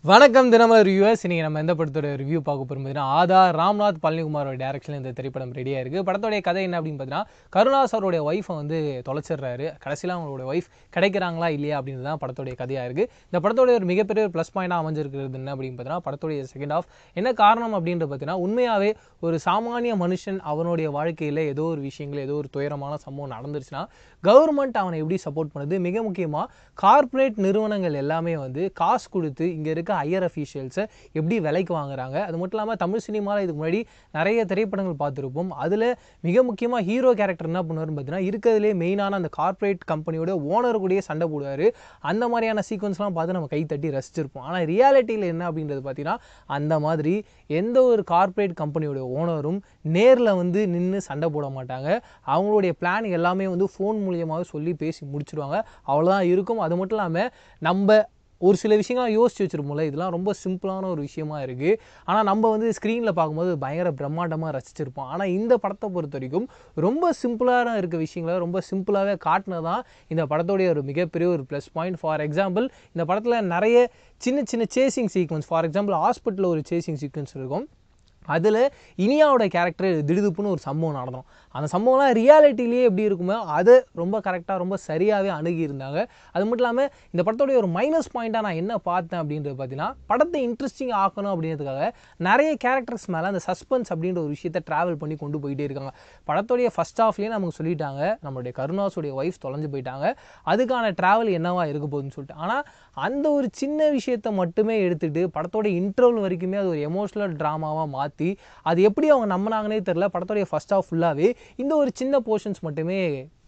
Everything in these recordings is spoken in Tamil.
வணக்கம் தினமலர் ரிவ்யூவர்ஸ் இன்னைக்கு நம்ம எந்த படத்தோட ரிவ்யூ பார்க்க போகிறோம் பார்த்தீங்கன்னா ஆதார் ராம்நாத் பழனிக்குமாரோட டேரக்ஷனில் இந்த திரைப்படம் ரெடியாக இருக்குது படத்தோடைய கதை என்ன அப்படின்னு பார்த்தீங்கன்னா கருணாஸ் அவருடைய ஒய்ஃபை வந்து தொலைச்சிடுறாரு கடைசியில் அவங்களோட ஒய்ஃப் கிடைக்கிறாங்களா இல்லையா அப்படின்றது தான் படத்தோடைய கதையாக இருக்குது இந்த படத்தோடைய ஒரு மிகப்பெரிய ஒரு ப்ளஸ் பாயிண்டாக அமைஞ்சிருக்கிறது என்ன அப்படின்னு பார்த்தீங்கன்னா படத்தோடைய செகண்ட் ஆஃப் என்ன காரணம் அப்படின்றது பார்த்தீங்கன்னா உண்மையாகவே ஒரு சாமானிய மனுஷன் அவனுடைய வாழ்க்கையில் ஏதோ ஒரு விஷயங்கள் ஏதோ ஒரு துயரமான சம்பவம் நடந்துருச்சுன்னா கவர்மெண்ட் அவனை எப்படி சப்போர்ட் பண்ணுது மிக முக்கியமாக கார்ப்பரேட் நிறுவனங்கள் எல்லாமே வந்து காசு கொடுத்து இங்கே இருக்க ஹையர் அஃபீஷியல்ஸை எப்படி விலைக்கு வாங்குறாங்க அது மட்டும் இல்லாமல் தமிழ் சினிமாவில் இதுக்கு முன்னாடி நிறைய திரைப்படங்கள் பார்த்துருப்போம் அதில் மிக முக்கியமாக ஹீரோ கேரக்டர் என்ன பண்ணுவாருன்னு பார்த்தீங்கன்னா இருக்கிறதுலே மெயினான அந்த கார்ப்பரேட் கம்பெனியோட ஓனர் கூடயே சண்டை போடுவார் அந்த மாதிரியான சீக்வன்ஸ்லாம் பார்த்து நம்ம கை தட்டி ரசிச்சிருப்போம் ஆனால் ரியாலிட்டியில் என்ன அப்படின்றது பார்த்தீங்கன்னா அந்த மாதிரி எந்த ஒரு கார்ப்பரேட் கம்பெனியோட ஓனரும் நேரில் வந்து நின்று சண்டை போட மாட்டாங்க அவங்களுடைய பிளான் எல்லாமே வந்து ஃபோன் மூலியமாகவே சொல்லி பேசி முடிச்சிடுவாங்க அவ்வளோதான் இருக்கும் அது மட்டும் இல்லாமல் நம்ம ஒரு சில விஷயங்கள்லாம் யோசிச்சு வச்சிருப்போம்ல இதெல்லாம் ரொம்ப சிம்பிளான ஒரு விஷயமா இருக்குது ஆனால் நம்ம வந்து ஸ்க்ரீனில் பார்க்கும்போது பயங்கர பிரம்மாண்டமாக ரசிச்சிருப்போம் ஆனால் இந்த படத்தை பொறுத்த வரைக்கும் ரொம்ப சிம்பிளான இருக்க விஷயங்களை ரொம்ப சிம்பிளாகவே காட்டினதான் இந்த படத்தோடைய ஒரு மிகப்பெரிய ஒரு ப்ளஸ் பாயிண்ட் ஃபார் எக்ஸாம்பிள் இந்த படத்தில் நிறைய சின்ன சின்ன சேசிங் சீக்வன்ஸ் ஃபார் எக்ஸாம்பிள் ஹாஸ்பிட்டலில் ஒரு சேசிங் சீக்வன்ஸ் இருக்கும் அதில் இனியாவோட கேரக்டர் திடுதுப்புன்னு ஒரு சம்பவம் நடந்தோம் அந்த சம்பவம்லாம் ரியாலிட்டிலேயே எப்படி இருக்குமோ அதை ரொம்ப கரெக்டாக ரொம்ப சரியாகவே அணுகியிருந்தாங்க அது மட்டும் இல்லாமல் இந்த படத்தோடைய ஒரு மைனஸ் பாயிண்ட்டாக நான் என்ன பார்த்தேன் அப்படின்றது பார்த்தீங்கன்னா படத்தை இன்ட்ரெஸ்டிங் ஆக்கணும் அப்படின்றதுக்காக நிறைய கேரக்டர்ஸ் மேலே அந்த சஸ்பென்ஸ் அப்படின்ற ஒரு விஷயத்தை ட்ராவல் பண்ணி கொண்டு போயிட்டே இருக்காங்க படத்தோடைய ஃபஸ்ட் ஹாஃப்லேயே நமக்கு சொல்லிட்டாங்க நம்மளுடைய கருணாஸுடைய ஒய்ஃப் தொலைஞ்சு போயிட்டாங்க அதுக்கான ட்ராவல் என்னவா இருக்க போகுதுன்னு சொல்லிட்டு ஆனால் அந்த ஒரு சின்ன விஷயத்தை மட்டுமே எடுத்துகிட்டு படத்தோட இன்டர்வல் வரைக்குமே அது ஒரு எமோஷ்னல் ட்ராமாவாக மாற்றி அது எப்படி அவங்க நம்பினாங்கன்னே தெரில படத்தோடைய ஃபஸ்ட் ஹாஃப் ஃபுல்லாகவே இந்த ஒரு சின்ன போர்ஷன்ஸ் மட்டுமே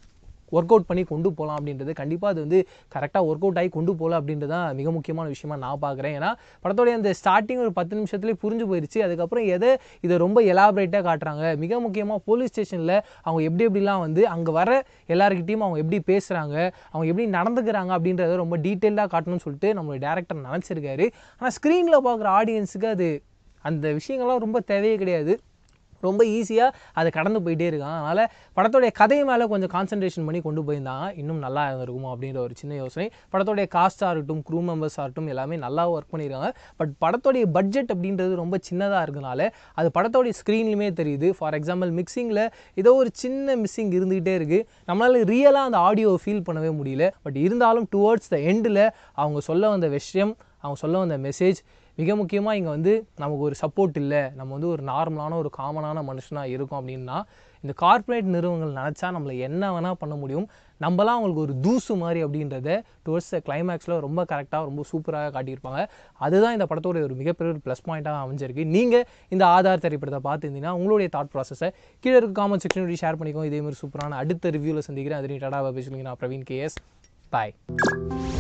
ஒர்க் அவுட் பண்ணி கொண்டு போகலாம் அப்படின்றது கண்டிப்பாக அது வந்து கரெக்டாக ஒர்க் அவுட் ஆகி கொண்டு போகல அப்படின்றது தான் மிக முக்கியமான விஷயமா நான் பார்க்குறேன் ஏன்னா படத்தோடைய அந்த ஸ்டார்டிங் ஒரு பத்து நிமிஷத்துலேயே புரிஞ்சு போயிடுச்சு அதுக்கப்புறம் எதை இதை ரொம்ப எலாபரேட்டாக காட்டுறாங்க மிக முக்கியமாக போலீஸ் ஸ்டேஷனில் அவங்க எப்படி எப்படிலாம் வந்து அங்கே வர எல்லாருக்கிட்டையும் அவங்க எப்படி பேசுகிறாங்க அவங்க எப்படி நடந்துக்கிறாங்க அப்படின்றத ரொம்ப டீட்டெயிலாக காட்டணும்னு சொல்லிட்டு நம்மளுடைய டேரக்டர் நினச்சிருக்காரு ஆனால் ஸ்க்ரீனில் பார்க்குற ஆடியன்ஸுக்கு அது அந்த விஷயங்கள்லாம் ரொம்ப தேவையே கிடையாது ரொம்ப ஈஸியாக அதை கடந்து போயிட்டே இருக்கான் அதனால் படத்தோடைய கதை மேலே கொஞ்சம் கான்சன்ட்ரேஷன் பண்ணி கொண்டு போயிருந்தாங்க இன்னும் நல்லா இருந்திருக்குமோ அப்படின்ற ஒரு சின்ன யோசனை படத்தோடைய காஸ்ட்டாக இருக்கட்டும் க்ரூ மெம்பர்ஸ் ஆகட்டும் எல்லாமே நல்லா ஒர்க் பண்ணியிருக்காங்க பட் படத்தோடைய பட்ஜெட் அப்படின்றது ரொம்ப சின்னதாக இருக்கனால அது படத்தோடைய ஸ்க்ரீன்லையுமே தெரியுது ஃபார் எக்ஸாம்பிள் மிக்சிங்கில் ஏதோ ஒரு சின்ன மிஸ்ஸிங் இருந்துகிட்டே இருக்குது நம்மளால் ரியலாக அந்த ஆடியோ ஃபீல் பண்ணவே முடியல பட் இருந்தாலும் டுவர்ட்ஸ் த எண்டில் அவங்க சொல்ல வந்த விஷயம் அவங்க சொல்ல வந்த மெசேஜ் மிக முக்கியமாக இங்கே வந்து நமக்கு ஒரு சப்போர்ட் இல்லை நம்ம வந்து ஒரு நார்மலான ஒரு காமனான மனுஷனாக இருக்கோம் அப்படின்னா இந்த கார்ப்பரேட் நிறுவனங்கள் நினச்சா நம்மளை என்ன வேணால் பண்ண முடியும் நம்மலாம் அவங்களுக்கு ஒரு தூசு மாதிரி அப்படின்றத டுவர்ட்ஸ் த கிளைமேக்ஸில் ரொம்ப கரெக்டாக ரொம்ப சூப்பராக காட்டியிருப்பாங்க அதுதான் இந்த படத்தோட ஒரு மிகப்பெரிய ஒரு ப்ளஸ் பாயிண்ட்டாக அமைஞ்சிருக்கு நீங்கள் இந்த ஆதார் திரைப்படத்தை பார்த்துருந்தீங்கன்னா உங்களுடைய தாட் ப்ராசஸை கீழே இருக்க காமெண்ட் செக்ஷன் ஷேர் பண்ணிக்கோங்க இதே மாதிரி சூப்பரான அடுத்த ரிவ்யூவில் சந்திக்கிறேன் அது டாடா பேசுவீங்க நான் பிரவீன் கேஎஸ் பாய்